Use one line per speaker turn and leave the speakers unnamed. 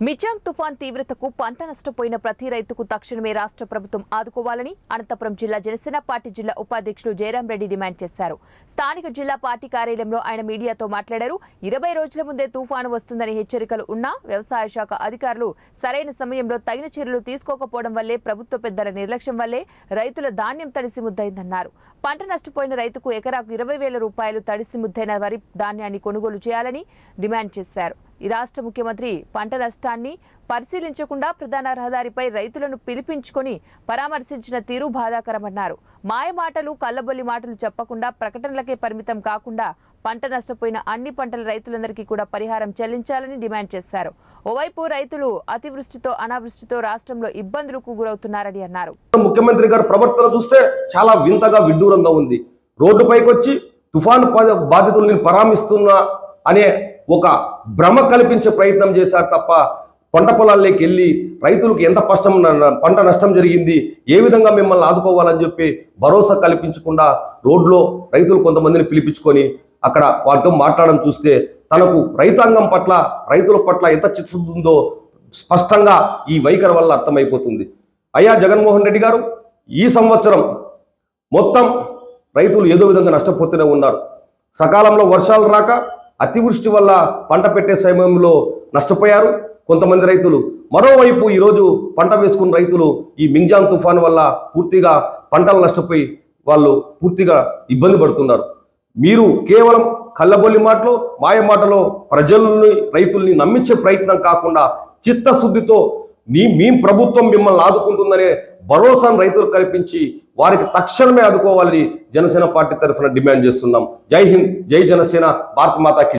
మిచాంగ్ తుఫాన్ తీవ్రతకు పంట నష్టపోయిన ప్రతి రైతుకు తక్షణమే రాష్ట్ర ప్రభుత్వం ఆదుకోవాలని అనంతపురం జిల్లా జనసేన పార్టీ జిల్లా ఉపాధ్యక్షులు జయరాం రెడ్డి డిమాండ్ చేశారు స్థానిక జిల్లా పార్టీ కార్యాలయంలో ఆయన మీడియాతో మాట్లాడారు ఇరవై రోజుల ముందే తుఫాను వస్తుందని హెచ్చరికలు ఉన్నా వ్యవసాయ శాఖ అధికారులు సరైన సమయంలో తగిన చర్యలు తీసుకోకపోవడం వల్లే ప్రభుత్వ పెద్దల నిర్లక్ష్యం వల్లే రైతుల ధాన్యం తడిసి ముద్దైందన్నారు పంట నష్టపోయిన రైతుకు ఎకరాకు ఇరవై వేల రూపాయలు తడిసి ముద్దైన వరి ధాన్యాన్ని కొనుగోలు చేయాలని డిమాండ్ చేశారు ఈ రాష్ట్ర ముఖ్యమంత్రి పంట నష్టాన్ని పరిశీలించకుండా ప్రధాన రహదారిపై రైతులను పిలిపించుకొని పరామర్శించిన తీరు బాధాకరమన్నారు మాయ మాటలు కల్లబొల్లి మాటలు చెప్పకుండా ప్రకటనలకే పరిమితం కాకుండా పంట నష్టపోయిన అన్ని పంటల రైతులందరికీ కూడా పరిహారం చెల్లించాలని డిమాండ్ చేశారు ఓవైపు రైతులు అతివృష్టితో అనావృష్టితో రాష్ట్రంలో ఇబ్బందులకు గురవుతున్నారని అన్నారు
ముఖ్యమంత్రి గారి ప్రవర్తన చూస్తే చాలా వింతగా విడ్డూరంగా ఉంది రోడ్డుపైకి వచ్చి తుఫాను పా- బాధితుల్ని పరామర్శిస్తున్నా అనే ఒక భ్రమ కల్పించే ప్రయత్నం చేశారు తప్ప పంట పొలాల్లోకి వెళ్ళి రైతులకు ఎంత కష్టం న- పంట నష్టం జరిగింది ఏ విధంగా మిమ్మల్ని ఆదుకోవాలని చెప్పి భరోసా కల్పించకుండా రోడ్లో రైతులు కొంతమందిని పిలిపించుకొని అక్కడ వాళ్ళతో మాట్లాడడం చూస్తే తనకు రైతాంగం పట్ల రైతుల పట్ల ఎంత చిత్తశుద్ధి ఉందో స్పష్టంగా ఈ వైఖరి వల్ల అర్థమైపోతుంది అయ్యా జగన్మోహన్ రెడ్డి గారు ఈ సంవత్సరం మొత్తం రైతులు ఏదో విధంగా నష్టపోతూనే ఉన్నారు సకాలంలో వర్షాలు రాక అతివృష్టి వల్ల పంట పెట్టే సమయంలో నష్టపోయారు కొంతమంది రైతులు మరోవైపు ఈరోజు పంట వేసుకున్న రైతులు ఈ మింజాన్ తుఫాను వల్ల పూర్తిగా పంటలు నష్టపోయి వాళ్ళు పూర్తిగా ఇబ్బంది పడుతున్నారు మీరు కేవలం కళ్ళబొల్లి మాటలో మాయ మాటలో ప్రజల్ని రైతుల్ని నమ్మించే ప్రయత్నం కాకుండా చిత్తశుద్ధితో నీ మీ ప్రభుత్వం మిమ్మల్ని ఆదుకుంటుందనే భరోసాను రైతులు కల్పించి వారికి తక్షణమే ఆదుకోవాలని జనసేన పార్టీ తరఫున డిమాండ్ చేస్తున్నాం జై హింద్ జై జనసేన భారత మాతాకి